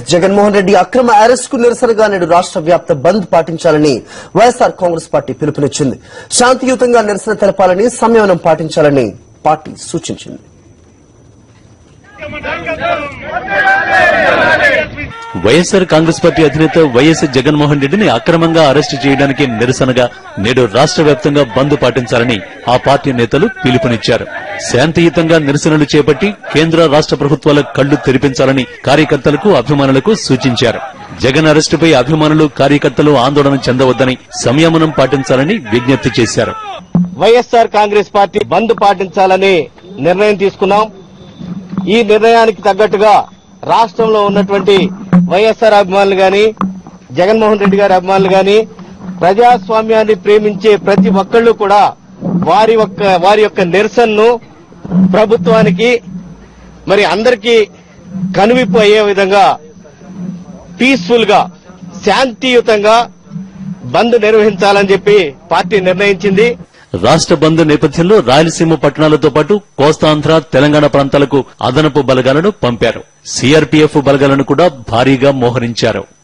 జగన్మోహన్ రెడ్డి అక్రమ అరెస్ట్ కు నిరసనగా నేడు రాష్ట్ర వ్యాప్త బంద్ పాటించాలని వైఎస్ఆర్ కాంగ్రెస్ పార్టీ పిలుపునిచ్చింది శాంతియుతంగా నిరసన తెలపాలని సంయమనం పాటించాలని పార్టీ సూచించింది వైఎస్ఆర్ కాంగ్రెస్ పార్టీ అధినేత వైఎస్ జగన్మోహన్ రెడ్డిని అక్రమంగా అరెస్టు చేయడానికి నిరసనగా నేడు రాష్ట్ర వ్యాప్తంగా బంద్ పాటించాలని ఆ పార్టీ నేతలు పిలుపునిచ్చారు శాంతియుతంగా నిరసనలు చేపట్టి కేంద్ర రాష్ట్ర ప్రభుత్వాల కళ్లు తెరిపించాలని కార్యకర్తలకు అభిమానులకు సూచించారు జగన్ అరెస్టుపై అభిమానులు కార్యకర్తలు ఆందోళన చెందవద్దని సంయమనం పాటించాలని విజ్ఞప్తి చేశారు వైఎస్ఆర్ కాంగ్రెస్ పార్టీ బంద్ పాటించాలని నిర్ణయం తీసుకున్నాం ఈ నిర్ణయానికి తగ్గట్టుగా రాష్ట్రంలో ఉన్నటువంటి వైఎస్ఆర్ అభిమానులు గాని జగన్మోహన్ రెడ్డి గారి అభిమానులు గాని ప్రజాస్వామ్యాన్ని ప్రేమించే ప్రతి ఒక్కళ్ళు కూడా వారి యొక్క వారి యొక్క నిరసనను ప్రభుత్వానికి మరి అందరికీ కనువిప్పు అయ్యే విధంగా పీస్ఫుల్ గా శాంతియుతంగా బంద్ నిర్వహించాలని చెప్పి పార్టీ నిర్ణయించింది రాష్ట్ర బంద్ నేపథ్యంలో రాయలసీమ పట్టణాలతో పాటు కోస్తాంధ్ర తెలంగాణ ప్రాంతాలకు అదనపు బలగాలను పంపారు సీఆర్పీఎఫ్ బలగాలను కూడా భారీగా మోహరించారు